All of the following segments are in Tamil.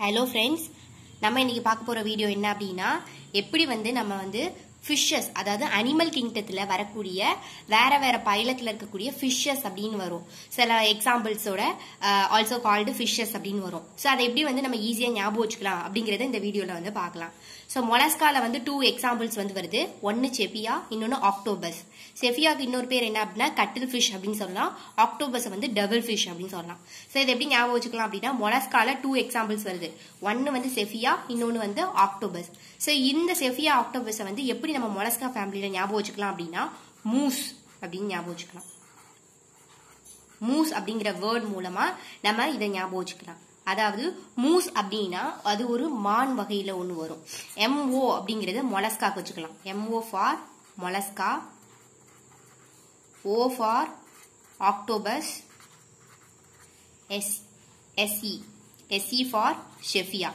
ஹலோ ஃப்ரெண்ட்ஸ் நம்ம இன்னைக்கு பார்க்க போற வீடியோ என்ன அப்படின்னா எப்படி வந்து நம்ம வந்து ஃபிஷ்ஷஸ் அதாவது அனிமல் கிங்டத்தில் வரக்கூடிய வேற வேற பைலத்தில் இருக்கக்கூடிய ஃபிஷ்ஷஸ் அப்படின்னு வரும் சில எக்ஸாம்பிள்ஸோட ஆல்சோ கால்டு ஃபிஷ்ஷஸ் அப்படின்னு வரும் ஸோ அதை எப்படி வந்து நம்ம ஈஸியாக ஞாபகம் வச்சுக்கலாம் அப்படிங்கறத இந்த வீடியோவில் வந்து பார்க்கலாம் ஸோ மொலஸ்கால வந்து டூ எக்ஸாம்பிள்ஸ் வந்து வருது ஒன்று செஃபியா இன்னொன்று ஆக்டோபஸ் செஃபியாக்கு இன்னொரு பேர் என்ன அப்படின்னா கட்டில் ஃபிஷ் அப்படின்னு சொல்லலாம் ஆக்டோபஸ் வந்து டபுள் ஃபிஷ் அப்படின்னு சொல்லலாம் ஸோ இதை எப்படி ஞாபகம் வச்சுக்கலாம் அப்படின்னா மொலஸ்கால டூ எக்ஸாம்பிள்ஸ் வருது ஒன்று வந்து செஃபியா இன்னொன்று வந்து ஆக்டோபஸ் ஸோ இந்த செஃபியா ஆக்டோபஸை வந்து எப்படி நம்ம மொலஸ்கா ஃபேமிலியில் ஞாபகம் வச்சுக்கலாம் அப்படின்னா மூஸ் அப்படின்னு ஞாபகம் வச்சுக்கலாம் மூஸ் அப்படிங்கிற வேர்ட் மூலமா நம்ம இதை ஞாபகம் வச்சுக்கலாம் அதாவது மூஸ் அப்படின்னா அது ஒரு மான் வகையில ஒன்று வரும் எம்ஓ அப்படிங்கிறது மொலஸ்காக்கு வச்சுக்கலாம் MO for Mollusca O for octopus S SE SE for sepia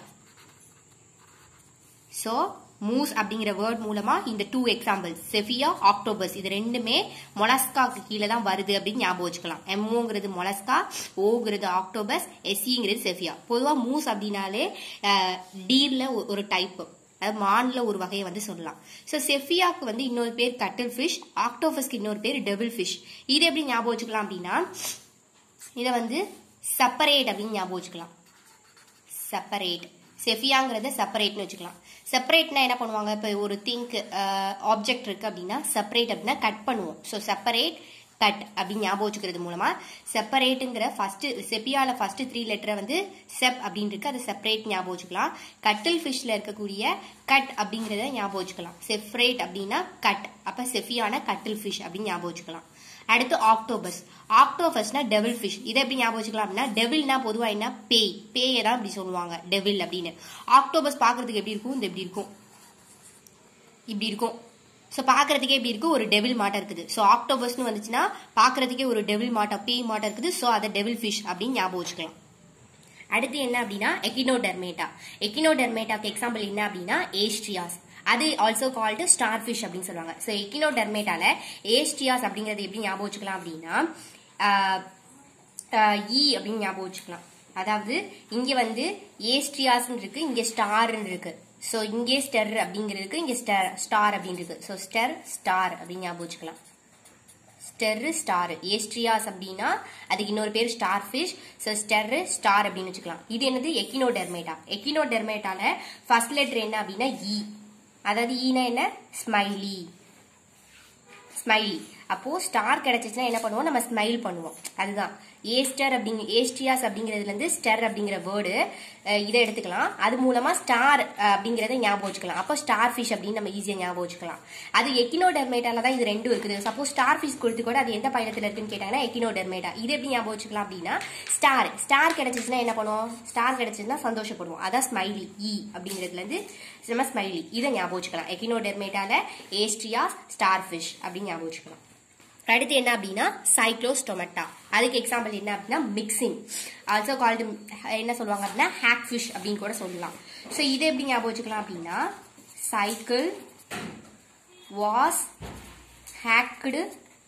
so moose அப்படிங்கிற வேர்ட் மூலமா இந்த டூ எக்ஸாம்பிள்ஸ் செஃபியா ஆக்டோபஸ் இது ரெண்டுமே மொலஸ்காக்கு கீழே தான் வருது அப்படின்னு ஞாபகம் வச்சுக்கலாம் எம்ஓங்கிறது மொலஸ்கா ஓங்கிறது ஆக்டோபஸ் எஸ்சிங்கிறது செஃபியா பொதுவாக மூஸ் அப்படின்னாலே டீர்ல ஒரு டைப் அதாவது மான்ல ஒரு வகையை வந்து சொல்லலாம் ஸோ செஃபியாக்கு வந்து இன்னொரு பேர் கட்டில் ஃபிஷ் ஆக்டோபஸ்க்கு இன்னொரு பேர் டபுள் ஃபிஷ் இது எப்படி ஞாபகம் வச்சுக்கலாம் அப்படின்னா இதை வந்து செப்பரேட் அப்படின்னு ஞாபகம் வச்சுக்கலாம் செப்பரேட் செஃபியாங்கிறத செப்பரேட்னு வச்சுக்கலாம் செப்பரேட்னா என்ன பண்ணுவாங்க இப்போ ஒரு திங்க் ஆப்ஜெக்ட் இருக்கு அப்படின்னா செப்பரேட் அப்படின்னா கட் பண்ணுவோம் ஸோ செப்பரேட் கட் அப்படின்னு ஞாபகம் வச்சுக்கிறது மூலமா செப்பரேட்டுங்கிற ஃபர்ஸ்ட் செப்பியால ஃபர்ஸ்ட் த்ரீ லெட்டரை வந்து செப் அப்படின்னு இருக்கு அதை செப்பரேட் ஞாபகம் வச்சுக்கலாம் கட்டில் ஃபிஷ்ல இருக்கக்கூடிய கட் அப்படிங்கிறத ஞாபகம் வச்சுக்கலாம் செப்பரேட் அப்படின்னா கட் அப்ப செஃபியான கட்டில் ஃபிஷ் அப்படின்னு ஞாபகம் வச்சுக்கலாம் அடுத்து ஆக்டோபஸ் ஆக்டோபஸ்னா டெவில் ஃபிஷ் இதை எப்படி ஞாபகம் வச்சுக்கலாம் அப்படின்னா டெவில்னா பொதுவாக என்ன பேய் பேயை தான் இப்படி சொல்லுவாங்க டெவில் அப்படின்னு ஆக்டோபஸ் பார்க்கறதுக்கு எப்படி இருக்கும் இந்த எப்படி இருக்கும் இப்படி இருக்கும் ஸோ பார்க்கறதுக்கே எப்படி இருக்கு ஒரு டெவில் மாட்டம் இருக்குது ஸோ ஆக்டோபஸ்னு வந்துச்சுன்னா பார்க்கறதுக்கே ஒரு டெவில் மாட்டம் பேய் மாட்டம் இருக்குது ஸோ அதை டெவில் ஃபிஷ் அப்படின்னு ஞாபகம் வச்சுக்கலாம் அடுத்து என்ன அப்படின்னா எக்கினோடெர்மேட்டா எக்கினோடெர்மேட்டாக்கு எக்ஸாம்பிள் என்ன அப்படின்னா ஏஸ்ட்ரியாஸ் அது ஆல்சோ கால்டு ஸ்டார் ஃபிஷ் அப்படின்னு சொல்லுவாங்க ஸோ எக்கினோடெர்மேட்டால ஏஸ்ட்ரியாஸ் அப்படிங்கறது எப்படி ஞாபகம் வச்சுக்கலாம் அப்படின்னா இ அப்படின்னு ஞாபகம் வச்சுக்கலாம் அதாவது இங்க வந்து ஏஸ்ட்ரியாஸ் இருக்கு இங்க ஸ்டார்னு இருக்கு ஸோ இங்கே ஸ்டெர் அப்படிங்கிறதுக்கு இங்க ஸ்டர் ஸ்டார் அப்படின்னு இருக்கு ஸோ ஸ்டெர் ஸ்டார் அப்படின்னு ஞாபகம் வச்சுக்கலாம் ஸ்டெர் ஸ்டார் ஏஸ்ட்ரியாஸ் அப்படின்னா அதுக்கு இன்னொரு பேர் ஸ்டார் ஃபிஷ் ஸோ ஸ்டெர் ஸ்டார் அப்படின்னு வச்சுக்கலாம் இது என்னது எக்கினோடெர்மேட்டா எக்கினோடெர்மேட்டால ஃபர்ஸ்ட் லெட்டர் என்ன அப்படின்னா இ அதாவது ஈனா என்ன ஸ்மைலி ஸ்மைலி அப்போ ஸ்டார் கிடைச்சிச்சுன்னா என்ன பண்ணுவோம் நம்ம ஸ்மைல் பண்ணுவோம் அதுதான் ஏஸ்டர் அப்படிங்க ஏஸ்டியாஸ் அப்படிங்கிறதுல இருந்து ஸ்டர் அப்படிங்கிற வேர்டு இதை எடுத்துக்கலாம் அது மூலமா ஸ்டார் அப்படிங்கறத ஞாபகம் வச்சுக்கலாம் அப்போ ஸ்டார் ஃபிஷ் அப்படின்னு நம்ம ஈஸியா ஞாபகம் வச்சுக்கலாம் அது எக்கினோடெர்மேட்டால தான் இது ரெண்டும் இருக்குது சப்போஸ் ஸ்டார் ஃபிஷ் கொடுத்து கூட அது எந்த பயணத்துல இருக்குன்னு கேட்டாங்கன்னா எக்கினோடெர்மேட்டா இது எப்படி ஞாபகம் வச்சுக்கலாம் அப்படின்னா ஸ்டார் ஸ்டார் கிடைச்சிச்சுன்னா என்ன பண்ணுவோம் ஸ்டார் கிடைச்சிச்சுன்னா சந்தோஷப்படுவோம் அதான் ஸ்மைலி இ அப்படிங்கிறதுல இருந்து நம்ம ஸ்மைலி இதை ஞாபகம் வச்சுக்கலாம் எக்கினோடெர்மேட்டால ஏஸ்ட்ரியாஸ் ஸ்டார் ஃபிஷ் அப்படின்னு ஞாபகம் வச்சுக்கலாம் அடுத்து என்ன அப்படின்னா சைக்ளோஸ்டொமட்டா அதுக்கு எக்ஸாம்பிள் என்ன அப்படின்னா மிக்சிங் ஆல்சோ கால்டு என்ன சொல்லுவாங்க அப்படின்னா ஹேக் ஃபிஷ் அப்படின்னு கூட சொல்லலாம் ஸோ இதை எப்படி ஞாபகம் வச்சுக்கலாம் அப்படின்னா cycle was hacked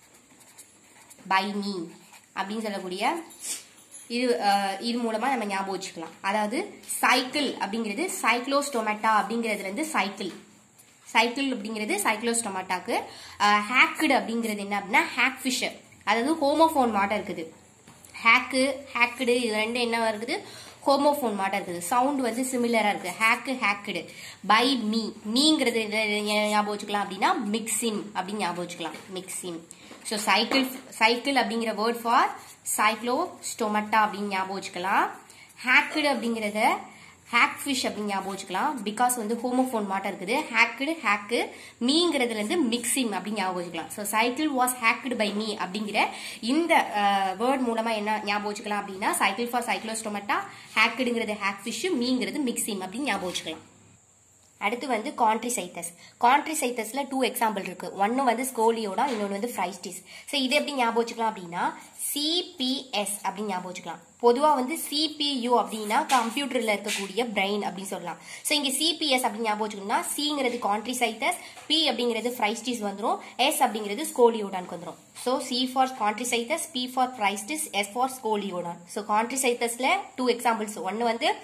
by me அப்படின்னு சொல்லக்கூடிய இது இது மூலமா நம்ம ஞாபகம் வச்சுக்கலாம் அதாவது சைக்கிள் அப்படிங்கிறது சைக்ளோஸ்டொமேட்டா அப்படிங்கிறதுல இருந்து சைக்கிள் சைக்கிள் அப்படிங்கிறது சைக்ளோஸ்டொமாட்டாக்கு ஹேக்குடு அப்படிங்கிறது என்ன அப்படின்னா ஹேக் ஃபிஷ் அதாவது ஹோமோஃபோன் மாட்டம் இருக்குது ஹேக்கு ஹேக்குடு இது ரெண்டு என்ன இருக்குது ஹோமோஃபோன் மாட்டம் இருக்குது சவுண்ட் வந்து சிமிலரா இருக்கு ஹேக்கு ஹேக்குடு பை மீ மீங்கிறது ஞாபகம் வச்சுக்கலாம் அப்படின்னா மிக்சிம் அப்படின்னு ஞாபகம் வச்சுக்கலாம் மிக்சிம் ஸோ சைக்கிள் சைக்கிள் அப்படிங்கிற வேர்ட் ஃபார் சைக்ளோ ஸ்டொமட்டா அப்படின்னு ஞாபகம் வச்சுக்கலாம் ஹேக்குடு அப்படிங்கிறத ஹேக் ஃபிஷ் அப்படின்னு ஞாபகம் வச்சுக்கலாம் பிகாஸ் வந்து ஹோமோஃபோன் மாட்டம் இருக்குது ஹேக்குடு ஹேக்கு மீங்கிறதுல இருந்து மிக்சிங் அப்படின்னு ஞாபகம் வச்சுக்கலாம் so cycle was hacked by me அப்படிங்கிற இந்த வேர்ட் மூலமா என்ன ஞாபகம் வச்சுக்கலாம் அப்படின்னா சைக்கிள் ஃபார் சைக்ளோஸ்டோமட்டா ஹேக்குடுங்கிறது ஹேக் ஃபிஷ் மீங்கிறது மிக்சிங் அப்படின்னு ஞாபகம் வச்சுக்கலாம் அடுத்து வந்து கான்ட்ரிசைத்தஸ் கான்ட்ரிசைத்தஸ்ல டூ எக்ஸாம்பிள் இருக்கு ஒன்னு வந்து ஸ்கோலியோடா இன்னொன்று வந்து ஃப்ரைஸ்டிஸ் ஸோ இது எப்படி ஞாபகம் வச்சுக்கலாம் அப்படின்னா சிபிஎஸ் அப்படின்னு ஞாபகம் வச்சுக்கலாம் பொதுவாக வந்து சிபியு அப்படின்னா கம்ப்யூட்டரில் இருக்கக்கூடிய பிரெயின் அப்படின்னு சொல்லலாம் ஸோ இங்கே சிபிஎஸ் அப்படின்னு ஞாபகம் வச்சுக்கணும்னா சிங்கிறது கான்ட்ரிசைத்தஸ் பி அப்படிங்கிறது ஃப்ரைஸ்டிஸ் வந்துடும் எஸ் அப்படிங்கிறது ஸ்கோலியோடானுக்கு வந்துடும் so C for Chondrichthyes P for Pristis S for Scoliodon so கான்ட்ரிசைத்தஸில் டூ எக்ஸாம்பிள்ஸ் ஒன்று வந்து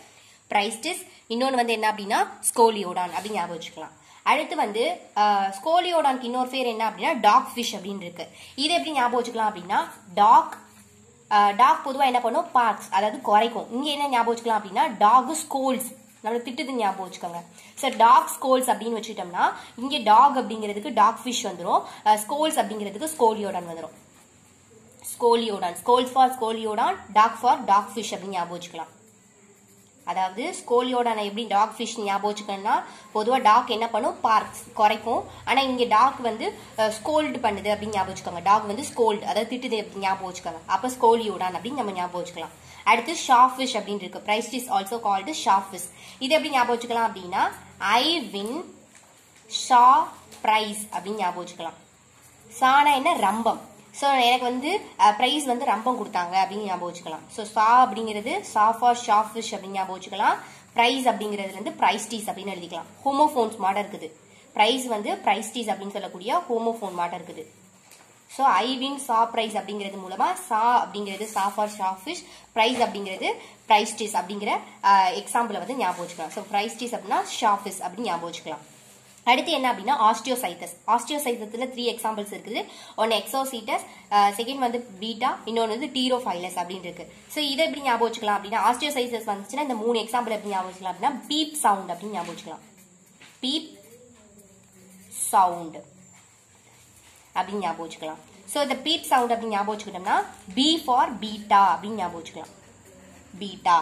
பிரைஸ்டிஸ் இன்னொன்று வந்து என்ன அப்படின்னா ஸ்கோலியோடான் அப்படின்னு ஞாபகம் வச்சுக்கலாம் அடுத்து வந்து ஸ்கோலியோடான்க்கு இன்னொரு பேர் என்ன அப்படின்னா டாக் ஃபிஷ் அப்படின்னு இருக்கு இது எப்படி ஞாபகம் வச்சுக்கலாம் அப்படின்னா டாக் டாக் பொதுவாக என்ன பண்ணும் பார்க்ஸ் அதாவது குறைக்கும் இங்கே என்ன ஞாபகம் வச்சுக்கலாம் அப்படின்னா டாக் ஸ்கோல்ஸ் நம்ம திட்டுது ஞாபகம் வச்சுக்கோங்க சார் டாக் ஸ்கோல்ஸ் அப்படின்னு வச்சுட்டோம்னா இங்கே டாக் அப்படிங்கிறதுக்கு டாக் ஃபிஷ் வந்துடும் ஸ்கோல்ஸ் அப்படிங்கிறதுக்கு ஸ்கோலியோடான் வந்துடும் Scoliodon schools for Scoliodon dog for dogfish அப்படின்னு ஞாபகம் வச்சுக்கலாம் அதாவது ஸ்கோலியோடான எப்படி டாக் ஃபிஷ் ஞாபகம் வச்சுக்கணும்னா பொதுவாக டாக் என்ன பண்ணும் பார்க்ஸ் குறைக்கும் ஆனால் இங்கே டாக் வந்து ஸ்கோல்டு பண்ணுது அப்படின்னு ஞாபகம் வச்சுக்கோங்க டாக் வந்து ஸ்கோல்டு அதாவது திட்டுது அப்படின்னு ஞாபகம் வச்சுக்கோங்க அப்போ ஸ்கோலியோடான் அப்படின்னு நம்ம ஞாபகம் வச்சுக்கலாம் அடுத்து ஷார்ப் ஃபிஷ் அப்படின்னு இருக்கு prize is also called sharp fish இது எப்படி ஞாபகம் வச்சுக்கலாம் அப்படின்னா ஐ வின் ஷா பிரைஸ் அப்படின்னு ஞாபகம் வச்சுக்கலாம் சானா என்ன ரம்பம் ஸோ எனக்கு வந்து ப்ரைஸ் வந்து ரம்பம் கொடுத்தாங்க அப்படின்னு ஞாபகம் வச்சுக்கலாம் ஸோ சா அப்படிங்கிறது சா ஃபார் ஷாப் ஃபிஷ் அப்படின்னு ஞாபகம் வச்சுக்கலாம் ப்ரைஸ் அப்படிங்கிறதுல இருந்து ப்ரைஸ் டீஸ் அப்படின்னு எழுதிக்கலாம் ஹோமோஃபோன்ஸ் மாட இருக்குது ப்ரைஸ் வந்து ப்ரைஸ் டீஸ் அப்படின்னு சொல்லக்கூடிய ஹோமோஃபோன் மாட இருக்குது so I win saw prize அப்படிங்கிறது மூலமா சா அப்படிங்கிறது saw for shop fish prize அப்படிங்கிறது ப்ரைஸ் டீஸ் அப்படிங்கிற எக்ஸாம்பிளை வந்து ஞாபகம் வச்சுக்கலாம் ஸோ ப்ரைஸ் டீஸ் அப்படின்னா ஷாப் ஃபிஷ் அப்படின்னு ஞாபகம் வச்சுக்கலாம் அடுத்து என்ன அப்படின்னா ஆஸ்டியோசைத்தஸ் ஆஸ்டியோசைத்தத்தில் த்ரீ எக்ஸாம்பிள்ஸ் இருக்குது ஒன்று எக்ஸோசீட்டஸ் செகண்ட் வந்து பீட்டா இன்னொன்று வந்து டீரோஃபைலஸ் அப்படின்னு இருக்கு ஸோ இதை எப்படி ஞாபகம் வச்சுக்கலாம் அப்படின்னா ஆஸ்டியோசைத்தஸ் வந்துச்சுன்னா இந்த மூணு எக்ஸாம்பிள் எப்படி ஞாபகம் வச்சுக்கலாம் அப்படின்னா பீப் சவுண்ட் அப்படின்னு ஞாபகம் வச்சுக்கலாம் பீப் சவுண்ட் அப்படின்னு ஞாபகம் வச்சுக்கலாம் ஸோ இந்த பீப் சவுண்ட் அப்படின்னு ஞாபகம் வச்சுக்கிட்டோம்னா பி ஃபார் பீட்டா அப்படின்னு ஞாபகம் வச்சுக்கலாம் Betta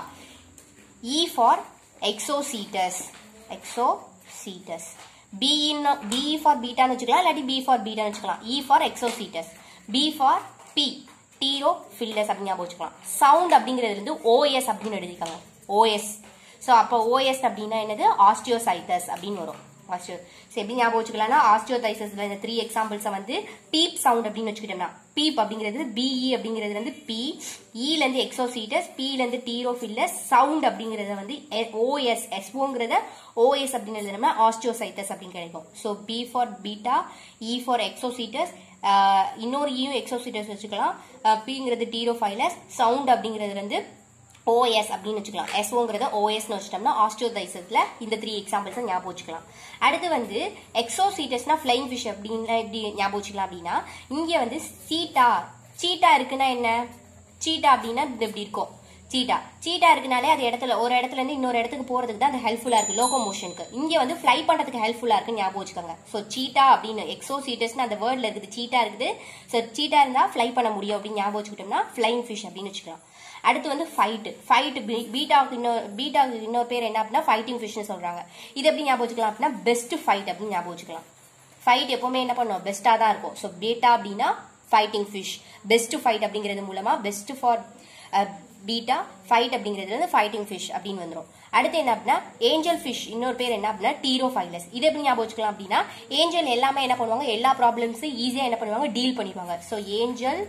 E for Exocoetus Exocoetus B B for பீட்டான்னு வச்சுக்கலாம் இல்லாட்டி பி ஃபார் பீட்டான்னு வச்சுக்கலாம் E for Exocoetus P for P Pterophyllum அப்படின்னு ஞாபகம் வச்சுக்கலாம் சவுண்ட் அப்படிங்கிறது வந்து ஓஎஸ் அப்படின்னு எழுதிக்காங்க ஓஎஸ் ஸோ அப்போ ஓஎஸ் அப்படின்னா என்னது ஆஸ்டியோசைட்டஸ் அப்படின்னு வரும் ஆஸ்டியோ ஸோ எப்படி ஞாபகம் வச்சுக்கலாம்னா ஆஸ்டியோதைசஸ்ல இந்த த்ரீ எக்ஸாம்பிள்ஸை வந்து பீப் சவுண்ட் அப்படின்னு வச்சுக்கிட்டோம்னா பீப் அப்படிங்கிறது பிஇ அப்படிங்கிறது வந்து பி இலேருந்து எக்ஸோசீட்டஸ் பிலேருந்து டீரோஃபில்லஸ் சவுண்ட் அப்படிங்கிறத வந்து ஓஎஸ் எஸ்ஓங்கிறத ஓஎஸ் அப்படிங்கிறது நம்ம ஆஸ்டியோசைட்டஸ் அப்படின்னு கிடைக்கும் so B for Betta E for Exocoetus இன்னொரு இயும் எக்ஸோசீட்டஸ் வச்சுக்கலாம் பிங்கிறது டீரோஃபைலஸ் சவுண்ட் அப்படிங்கிறது வந்து ஓஎஸ் அப்படின்னு வச்சுக்கலாம் எஸ்ஓங்கிறத ஓஎஸ்னு வச்சுட்டோம்னா ஆஸ்டியோதைசஸ்ல இந்த த்ரீ எக்ஸாம்பிள்ஸ் ஞாபகம் வச்சுக்கலாம் அடுத்து வந்து எக்ஸோசீட்டஸ்னா ஃபிளைங் ஃபிஷ் அப்படின்னு எப்படி ஞாபகம் வச்சுக்கலாம் அப்படின்னா இங்க வந்து சீட்டா சீட்டா இருக்குன்னா என்ன சீட்டா அப்படின்னா இது எப்படி இருக்கும் சீட்டா சீட்டா இருக்குனாலே அது இடத்துல ஒரு இடத்துல இருந்து இன்னொரு இடத்துக்கு போறதுக்கு தான் அது ஹெல்ப்ஃபுல்லா இருக்கு லோகோ மோஷனுக்கு இங்க வந்து ஃபிளை பண்றதுக்கு ஹெல்ப்ஃபுல்லா இருக்கு ஞாபகம் வச்சுக்கோங்க ஸோ சீட்டா அப்படின்னு எக்ஸோசீட்டஸ்னு அந்த வேர்ட்ல இருக்குது சீட்டா இருக்குது ஸோ சீட்டா இருந்தா ஃபிளை பண்ண முடியும் அப்படின்னு ஞாபகம் வச்சுக்கிட்டோம்னா ஃபிளைங் ஃபிஷ் அப்படின்னு வச்சுக்கலாம் அடுத்து வந்து ஃபைட் ஃபைட் பீட்டாவுக்கு இன்னொரு பீட்டாவுக்கு இன்னொரு பேர் என்ன அப்படின்னா ஃபைட்டிங் ஃபிஷ்னு சொல்றாங்க இது எப்படி ஞாபகம் வச்சுக்கலாம் அப்படின்னா பெஸ்ட் ஃபைட் அப்படின்னு ஞாபகம் வச்சுக்கலாம் ஃபைட் எப்பவுமே என்ன பண்ணும் பெஸ்ட்டாக தான் இருக்கும் ஸோ பீட்டா அப்படின்னா ஃபைட்டிங் ஃபிஷ் பெஸ்ட் ஃபைட் அப்படிங்கிறது மூலமா பெஸ்ட் ஃபார் பீட்டா ஃபைட் அப்படிங்கிறது வந்து ஃபைட்டிங் ஃபிஷ் அப்படின்னு வந்துடும் அடுத்து என்ன அப்படின்னா ஏஞ்சல் ஃபிஷ் இன்னொரு பேர் என்ன அப்படின்னா டீரோஃபைலஸ் இது எப்படி ஞாபகம் வச்சுக்கலாம் அப்படின்னா ஏஞ்சல் எல்லாமே என்ன பண்ணுவாங்க எல்லா ப்ராப்ளம்ஸும் ஈஸியாக என்ன பண்ணுவாங்க டீல் பண்ணிடுவாங்க so angel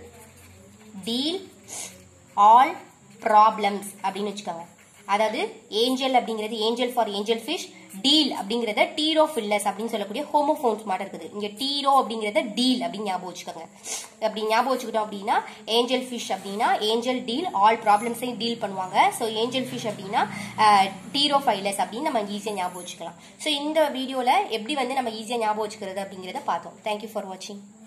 deal all problems அப்படின்னு வச்சுக்கோங்க அதாவது ஏஞ்சல் அப்படிங்கிறது angel for angelfish deal அப்படிங்கறத டீரோ ஃபில்லஸ் அப்படின்னு சொல்லக்கூடிய ஹோமோஃபோன்ஸ் மாட்டம் இருக்குது இங்க டீரோ அப்படிங்கறத டீல் அப்படின்னு ஞாபகம் வச்சுக்கோங்க அப்படி ஞாபகம் வச்சுக்கிட்டோம் அப்படின்னா ஏஞ்சல் ஃபிஷ் அப்படின்னா ஏஞ்சல் டீல் ஆல் ப்ராப்ளம்ஸையும் டீல் பண்ணுவாங்க ஸோ ஏஞ்சல் ஃபிஷ் அப்படின்னா டீரோ ஃபைலஸ் அப்படின்னு நம்ம ஈஸியாக ஞாபகம் வச்சுக்கலாம் ஸோ இந்த வீடியோவில் எப்படி வந்து நம்ம ஈஸியாக ஞாபகம் வச்சுக்கிறது அப்படிங்கிறத பார்த்தோம் தேங்க்யூ ஃபார் வாட்சிங்